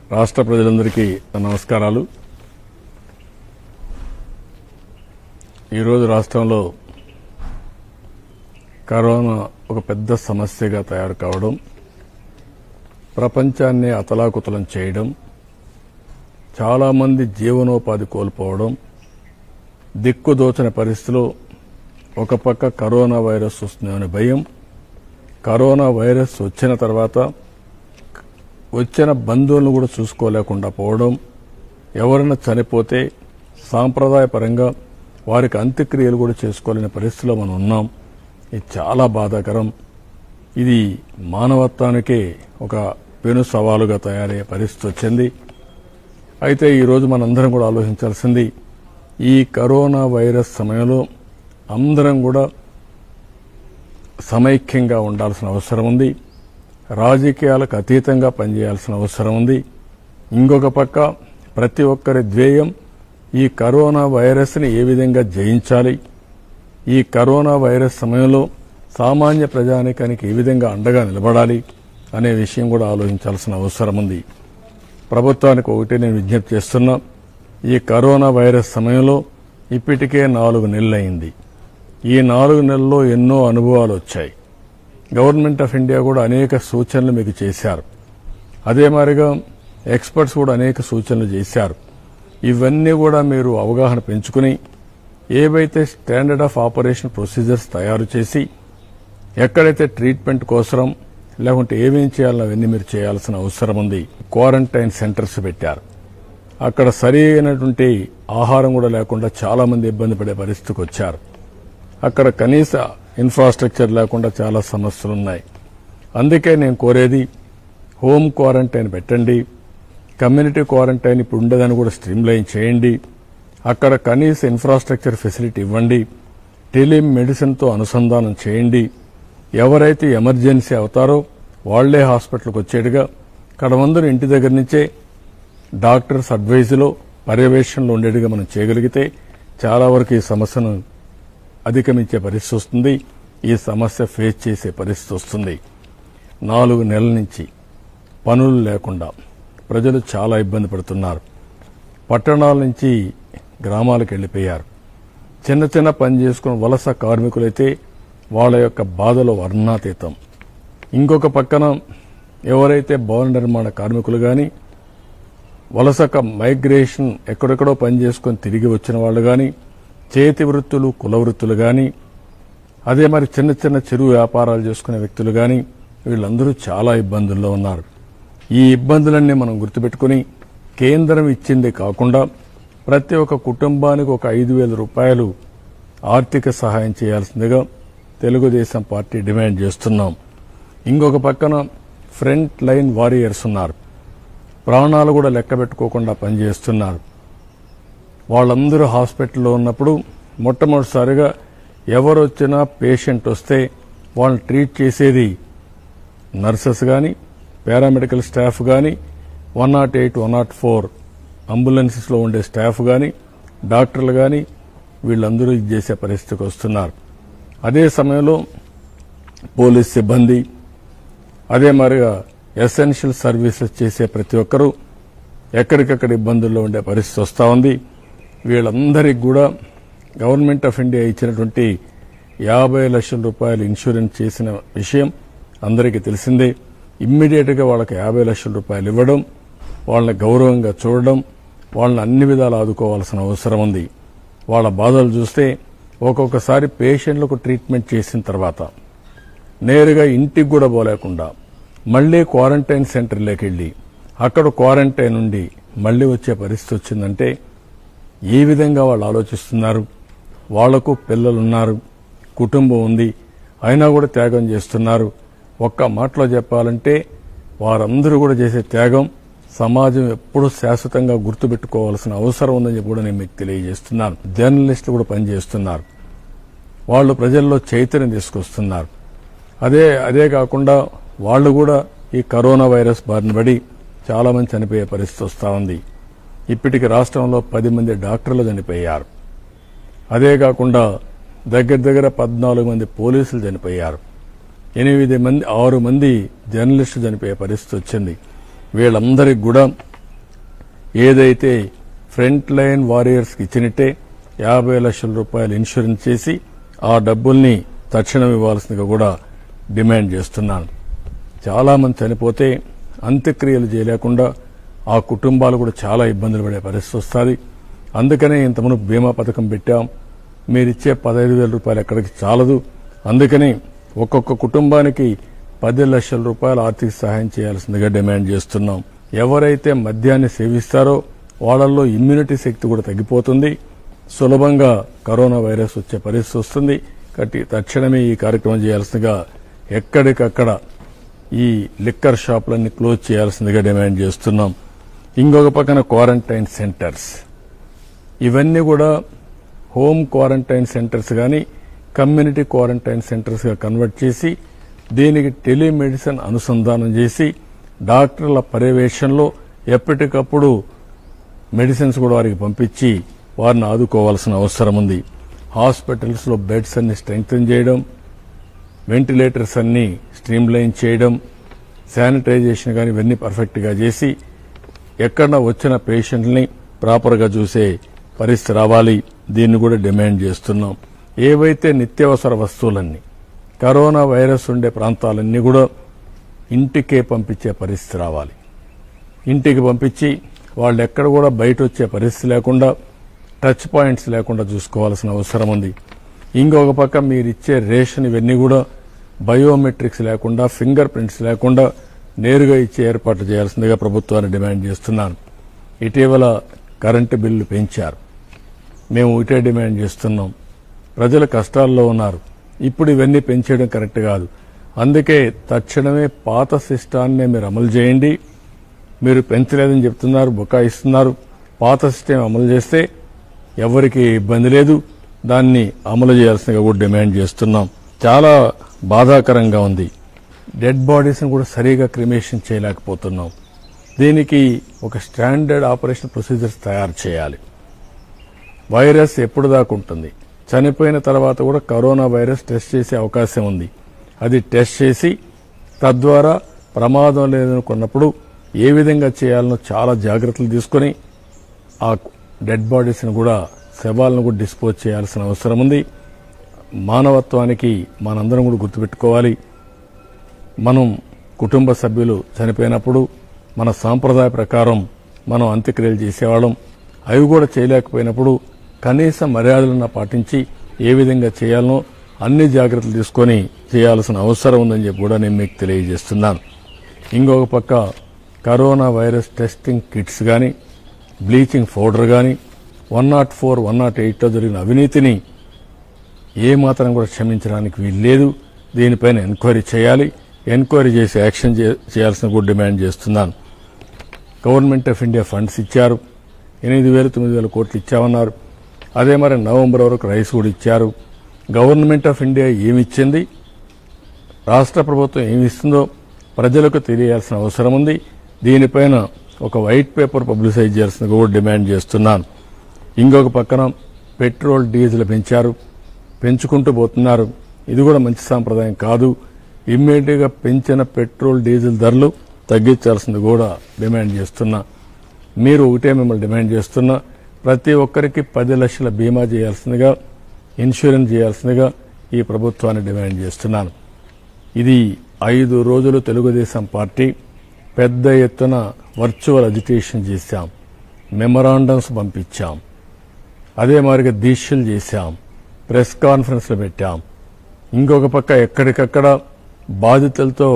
రాష్ట్ర ప్రజలందరికీ నమస్కారాలు ఈరోజు రాష్ట్రంలో కరోనా ఒక పెద్ద సమస్యగా తయారు కావడం ప్రపంచాన్ని అతలాకుతలం చేయడం చాలామంది జీవనోపాధి కోల్పోవడం దిక్కుదోచని పరిస్థితిలో ఒక పక్క కరోనా వైరస్ వస్తుందనే భయం కరోనా వైరస్ వచ్చిన తర్వాత వచ్చిన బంధువులను కూడా చూసుకోలేకుండా పోవడం ఎవరైనా చనిపోతే సాంప్రదాయపరంగా వారికి అంత్యక్రియలు కూడా చేసుకోలేని పరిస్థితిలో మనం ఉన్నాం ఇది చాలా బాధాకరం ఇది మానవత్వానికే ఒక పెను సవాలుగా తయారయ్యే పరిస్థితి వచ్చింది అయితే ఈరోజు మనందరం కూడా ఆలోచించాల్సింది ఈ కరోనా వైరస్ సమయంలో అందరం కూడా సమైక్యంగా ఉండాల్సిన అవసరం ఉంది రాజకీయాలకు అతీతంగా పనిచేయాల్సిన అవసరం ఉంది ఇంకొక పక్క ప్రతి ఒక్కరి ధ్యేయం ఈ కరోనా వైరస్ని ఏ విధంగా జయించాలి ఈ కరోనా వైరస్ సమయంలో సామాన్య ప్రజానికానికి ఏ విధంగా అండగా నిలబడాలి అనే విషయం కూడా ఆలోచించాల్సిన అవసరం ఉంది ప్రభుత్వానికి ఒకటి నేను విజ్ఞప్తి చేస్తున్నా ఈ కరోనా వైరస్ సమయంలో ఇప్పటికే నాలుగు నెలలైంది ఈ నాలుగు నెలల్లో ఎన్నో అనుభవాలు వచ్చాయి గవర్నమెంట్ ఆఫ్ ఇండియా కూడా అనేక సూచనలు మీకు చేశారు అదే మాదిరిగా ఎక్స్పర్ట్స్ కూడా అనేక సూచనలు చేశారు ఇవన్నీ కూడా మీరు అవగాహన పెంచుకుని ఏవైతే స్టాండర్డ్ ఆఫ్ ఆపరేషన్ ప్రొసీజర్స్ తయారు చేసి ఎక్కడైతే ట్రీట్మెంట్ కోసం లేకుంటే ఏమేం చేయాలో అవన్నీ మీరు చేయాల్సిన అవసరం ఉంది క్వారంటైన్ సెంటర్స్ పెట్టారు అక్కడ సరి అయినటువంటి ఆహారం కూడా లేకుండా చాలా మంది ఇబ్బంది పడే పరిస్థితికి వచ్చారు అక్కడ కనీస ఇన్ఫ్రాస్ట్రక్చర్ లేకుండా చాలా సమస్యలు ఉన్నాయి అందుకే నేను కోరేది హోమ్ క్వారంటైన్ పెట్టండి కమ్యూనిటీ క్వారంటైన్ ఇప్పుడు ఉండేదాన్ని కూడా స్ట్రీమ్లైన్ చేయండి అక్కడ కనీస ఇన్ఫ్రాస్ట్రక్చర్ ఫెసిలిటీ ఇవ్వండి టెలిమెడిసిన్తో అనుసంధానం చేయండి ఎవరైతే ఎమర్జెన్సీ అవుతారో వాళ్లే హాస్పిటల్కి వచ్చేట్టుగా కడమందరూ ఇంటి దగ్గర నుంచే డాక్టర్స్ అడ్వైజులో పర్యవేక్షణలో ఉండేట్టుగా మనం చేయగలిగితే చాలా వరకు ఈ సమస్యను అధిగమించే పరిస్థితి వస్తుంది ఈ సమస్య ఫేస్ చేసే పరిస్థితి వస్తుంది నాలుగు నెలల నుంచి పనులు లేకుండా ప్రజలు చాలా ఇబ్బంది పడుతున్నారు పట్టణాల నుంచి గ్రామాలకు వెళ్ళిపోయారు చిన్న చిన్న పని చేసుకుని వలస కార్మికులైతే వాళ్ళ యొక్క బాధలో వర్ణాతీతం ఇంకొక పక్కన ఎవరైతే భవన నిర్మాణ కార్మికులు కానీ వలసక మైగ్రేషన్ ఎక్కడెక్కడో పని చేసుకుని తిరిగి వచ్చిన వాళ్ళు కానీ చేతి వృత్తులు కుల వృత్తులు కానీ అదే మరి చిన్న చిన్న చెరువు వ్యాపారాలు చేసుకునే వ్యక్తులు కానీ వీళ్ళందరూ చాలా ఇబ్బందుల్లో ఉన్నారు ఈ ఇబ్బందులన్నీ మనం గుర్తుపెట్టుకుని కేంద్రం ఇచ్చింది కాకుండా ప్రతి ఒక్క కుటుంబానికి ఒక ఐదు వేల రూపాయలు ఆర్థిక సహాయం చేయాల్సిందిగా తెలుగుదేశం పార్టీ డిమాండ్ చేస్తున్నాం ఇంకొక పక్కన ఫ్రంట్ లైన్ వారియర్స్ ఉన్నారు ప్రాణాలు కూడా లెక్క పెట్టుకోకుండా పనిచేస్తున్నారు వాళ్ళందరూ హాస్పిటల్లో ఉన్నప్పుడు మొట్టమొదటిసారిగా ఎవరు వచ్చినా పేషెంట్ వస్తే వాళ్ళని ట్రీట్ చేసేది నర్సెస్ కానీ పారామెడికల్ స్టాఫ్ కానీ one nought eight one nought four అంబులెన్సెస్లో ఉండే స్టాఫ్ కానీ డాక్టర్లు కానీ వీళ్ళందరూ ఇది చేసే పరిస్థితికి వస్తున్నారు అదే సమయంలో పోలీస్ సిబ్బంది అదే మరిగా ఎసెన్షియల్ సర్వీసెస్ చేసే ప్రతి ఒక్కరూ ఎక్కడికక్కడ ఇబ్బందుల్లో ఉండే పరిస్థితి వస్తూ ఉంది వీళ్ళందరికీ కూడా గవర్నమెంట్ ఆఫ్ ఇండియా ఇచ్చినటువంటి యాభై లక్షల రూపాయలు ఇన్సూరెన్స్ చేసిన విషయం అందరికీ తెలిసిందే ఇమ్మీడియట్గా వాళ్ళకి యాభై లక్షల రూపాయలు ఇవ్వడం వాళ్ళని గౌరవంగా చూడడం వాళ్ళని అన్ని విధాలు ఆదుకోవాల్సిన అవసరం ఉంది వాళ్ళ బాధలు చూస్తే ఒక్కొక్కసారి పేషెంట్లకు ట్రీట్మెంట్ చేసిన తర్వాత నేరుగా ఇంటికి కూడా పోలేకుండా మళ్లీ క్వారంటైన్ సెంటర్లోకి వెళ్ళి అక్కడ క్వారంటైన్ ఉండి మళ్లీ వచ్చే పరిస్థితి వచ్చిందంటే ఏ విధంగా వాళ్ళు ఆలోచిస్తున్నారు వాళ్లకు పిల్లలున్నారు కుటుంబం ఉంది అయినా కూడా త్యాగం చేస్తున్నారు ఒక్క మాటలో చెప్పాలంటే వారందరూ కూడా చేసే త్యాగం సమాజం ఎప్పుడూ శాశ్వతంగా గుర్తుపెట్టుకోవాల్సిన అవసరం ఉందని చెప్పి కూడా నేను మీకు తెలియజేస్తున్నాను జర్నలిస్టులు కూడా పనిచేస్తున్నారు వాళ్ళు ప్రజల్లో చైతన్యం తీసుకొస్తున్నారు అదే అదే కాకుండా వాళ్ళు కూడా ఈ కరోనా వైరస్ బారిన పడి చాలా మంది చనిపోయే పరిస్థితి వస్తూ ఉంది ఇప్పటికి రాష్ట్రంలో పది మంది డాక్టర్లు చనిపోయారు అదే కాకుండా దగ్గర దగ్గర పద్నాలుగు మంది పోలీసులు చనిపోయారు ఎనిమిది మంది ఆరు మంది జర్నలిస్టులు చనిపోయే పరిస్థితి వచ్చింది వీళ్ళందరికీ కూడా ఏదైతే ఫ్రంట్ లైన్ వారియర్స్కి ఇచ్చినట్టే యాభై లక్షల రూపాయలు ఇన్సూరెన్స్ చేసి ఆ డబ్బుల్ని తక్షణం ఇవ్వాల్సిందిగా కూడా డిమాండ్ చేస్తున్నాను చాలా మంది చనిపోతే అంత్యక్రియలు చేయలేకుండా ఆ కుటుంబాలు కూడా చాలా ఇబ్బందులు పడే పరిస్థితి వస్తుంది అందుకనే ఇంతకుముందు బీమా పథకం పెట్టాం మీరిచ్చే పదహైదు వేల రూపాయలు ఎక్కడికి చాలదు అందుకని ఒక్కొక్క కుటుంబానికి పది లక్షల రూపాయల ఆర్థిక సహాయం చేయాల్సిందిగా డిమాండ్ చేస్తున్నాం ఎవరైతే మద్యాన్ని సేవిస్తారో వాళ్ళల్లో ఇమ్యూనిటీ శక్తి కూడా తగ్గిపోతుంది సులభంగా కరోనా వైరస్ వచ్చే పరిస్థితి వస్తుంది కాబట్టి తక్షణమే ఈ కార్యక్రమం చేయాల్సిందిగా ఎక్కడికక్కడ ఈ లిక్కర్ షాపులన్నీ క్లోజ్ చేయాల్సిందిగా డిమాండ్ చేస్తున్నాం ఇంకొక పక్కన క్వారంటైన్ సెంటర్స్ ఇవన్నీ కూడా హోమ్ క్వారంటైన్ సెంటర్స్ కానీ కమ్యూనిటీ క్వారంటైన్ సెంటర్స్గా కన్వర్ట్ చేసి దీనికి టెలిమెడిసిన్ అనుసంధానం చేసి డాక్టర్ల పర్యవేక్షణలో ఎప్పటికప్పుడు మెడిసిన్స్ కూడా వారికి పంపించి వారిని ఆదుకోవాల్సిన అవసరం ఉంది హాస్పిటల్స్లో బెడ్స్ అన్ని స్ట్రెంగ్తన్ చేయడం వెంటిలేటర్స్ అన్ని స్ట్రీమ్లైన్ చేయడం శానిటైజేషన్ కానీ ఇవన్నీ పర్ఫెక్ట్గా చేసి ఎక్కడ వచ్చిన పేషెంట్ని ప్రాపర్గా చూసే పరిస్థితి రావాలి దీన్ని కూడా డిమాండ్ చేస్తున్నాం ఏవైతే నిత్యావసర వస్తువులన్నీ కరోనా వైరస్ ఉండే ప్రాంతాలన్నీ కూడా ఇంటికే పంపించే పరిస్థితి రావాలి ఇంటికి పంపించి వాళ్ళు ఎక్కడ కూడా బయట వచ్చే పరిస్థితి లేకుండా టచ్ పాయింట్స్ లేకుండా చూసుకోవాల్సిన అవసరం ఉంది ఇంకొక పక్క మీరు ఇచ్చే రేషన్ ఇవన్నీ కూడా బయోమెట్రిక్స్ లేకుండా ఫింగర్ ప్రింట్స్ లేకుండా నేరుగా ఇచ్చే ఏర్పాట్లు చేయాల్సిందిగా ప్రభుత్వాన్ని డిమాండ్ చేస్తున్నాను ఇటీవల కరెంటు బిల్లు పెంచారు మేము ఇటే డిమాండ్ చేస్తున్నాం ప్రజలు కష్టాల్లో ఉన్నారు ఇప్పుడు ఇవన్నీ పెంచేయడం కరెక్ట్ కాదు అందుకే తక్షణమే పాత సిస్టాన్నే మీరు అమలు చేయండి మీరు పెంచలేదని చెప్తున్నారు బుకాయిస్తున్నారు పాత సిస్టమ్ అమలు చేస్తే ఎవరికి ఇబ్బంది లేదు దాన్ని అమలు చేయాల్సిందిగా కూడా డిమాండ్ చేస్తున్నాం చాలా బాధాకరంగా ఉంది డెడ్ బాడీస్ని కూడా సరిగా క్రిమేషన్ చేయలేకపోతున్నాం దీనికి ఒక స్టాండర్డ్ ఆపరేషన్ ప్రొసీజర్స్ తయారు చేయాలి వైరస్ ఎప్పుడు దాకా ఉంటుంది చనిపోయిన తర్వాత కూడా కరోనా వైరస్ టెస్ట్ చేసే అవకాశం ఉంది అది టెస్ట్ చేసి తద్వారా ప్రమాదం లేదనుకున్నప్పుడు ఏ విధంగా చేయాలనో చాలా జాగ్రత్తలు తీసుకొని ఆ డెడ్ బాడీస్ని కూడా శవాలను కూడా డిస్పోజ్ చేయాల్సిన అవసరం ఉంది మానవత్వానికి మనందరం కూడా గుర్తుపెట్టుకోవాలి మనం కుటుంబ సభ్యులు చనిపోయినప్పుడు మన సాంప్రదాయ ప్రకారం మనం అంత్యక్రియలు చేసేవాళ్ళం అవి కూడా చేయలేకపోయినప్పుడు కనీస మర్యాదలను పాటించి ఏ విధంగా చేయాలనో అన్ని జాగ్రత్తలు తీసుకొని చేయాల్సిన అవసరం ఉందని చెప్పి కూడా నేను మీకు తెలియజేస్తున్నాను ఇంకొక పక్క కరోనా వైరస్ టెస్టింగ్ కిట్స్ కానీ బ్లీచింగ్ పౌడర్ కానీ one nought four one nought ఎయిట్లో జరిగిన అవినీతిని ఏ మాత్రం కూడా క్షమించడానికి వీలు లేదు దీనిపైన ఎంక్వైరీ చేయాలి ఎంక్వైరీ చేసి యాక్షన్ చే- చేయాల్సిన కూడా డిమాండ్ చేస్తున్నాను గవర్నమెంట్ ఆఫ్ ఇండియా ఫండ్స్ ఇచ్చారు ఎనిమిది వేలు తొమ్మిది వేల కోట్లు ఇచ్చామన్నారు అదే మరి నవంబర్ వరకు రైస్ కూడా ఇచ్చారు గవర్నమెంట్ ఆఫ్ ఇండియా ఏమి ఇచ్చింది రాష్ట్ర ప్రభుత్వం ఏమి ఇస్తుందో ప్రజలకు తెలియాల్సిన అవసరం ఉంది దీనిపైన ఒక వైట్ పేపర్ పబ్లిసైజ్ చేయాల్సిన కూడా డిమాండ్ చేస్తున్నాను ఇంకొక పక్కన పెట్రోల్ డీజిల్ పెంచారు పెంచుకుంటూ పోతున్నారు ఇది కూడా మంచి సాంప్రదాయం కాదు ఇమ్మీడియట్ గా పెంచిన పెట్రోల్ డీజిల్ ధరలు తగ్గించాల్సింది కూడా డిమాండ్ చేస్తున్నా మీరు ఒకటే మిమ్మల్ని డిమాండ్ చేస్తున్నా ప్రతి ఒక్కరికి పది లక్షల బీమా చేయాల్సిందిగా ఇన్సూరెన్స్ చేయాల్సిందిగా ఈ ప్రభుత్వాన్ని డిమాండ్ చేస్తున్నాను ఇది ఐదు రోజులు తెలుగుదేశం పార్టీ పెద్ద ఎత్తున వర్చువల్ అజిటేషన్ చేశాం మెమరాండమ్స్ పంపించాం అదే మాదిరిగా దీక్షలు చేశాం ప్రెస్ కాన్ఫరెన్స్లు పెట్టాం ఇంకొక పక్క ఎక్కడికక్కడ బాధితులతో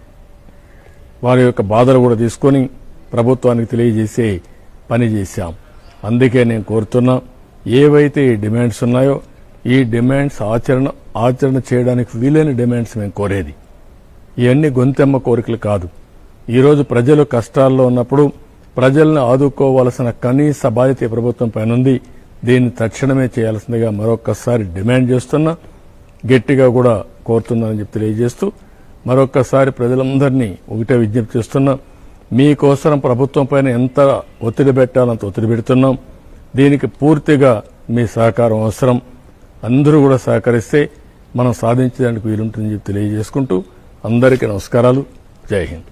వారి యొక్క బాధలు కూడా తీసుకొని ప్రభుత్వానికి తెలియజేసే పని చేశాం అందుకే నేను కోరుతున్నా ఏవైతే ఈ డిమాండ్స్ ఉన్నాయో ఈ డిమాండ్స్ ఆచరణ ఆచరణ చేయడానికి వీలైన డిమాండ్స్ మేము కోరేది ఇవన్నీ గొంతెమ్మ కోరికలు కాదు ఈరోజు ప్రజలు కష్టాల్లో ఉన్నప్పుడు ప్రజలను ఆదుకోవాల్సిన కనీస బాధ్యత ఈ ప్రభుత్వం పైన ఉంది దీన్ని తక్షణమే చేయాల్సిందిగా మరొక్కసారి డిమాండ్ చేస్తున్నా గట్టిగా కూడా కోరుతున్నానని చెప్పి తెలియజేస్తూ మరొక్కసారి ప్రజలందరినీ ఒకటే విజ్ఞప్తి చేస్తున్నా మీకోసం ప్రభుత్వం పైన ఎంత ఒత్తిడి పెట్టాలంత ఒత్తిడి పెడుతున్నాం దీనికి పూర్తిగా మీ సహకారం అవసరం అందరూ కూడా సహకరిస్తే మనం సాధించడానికి వీలుంటుందని చెప్పి తెలియజేసుకుంటూ అందరికీ నమస్కారాలు జై హింద్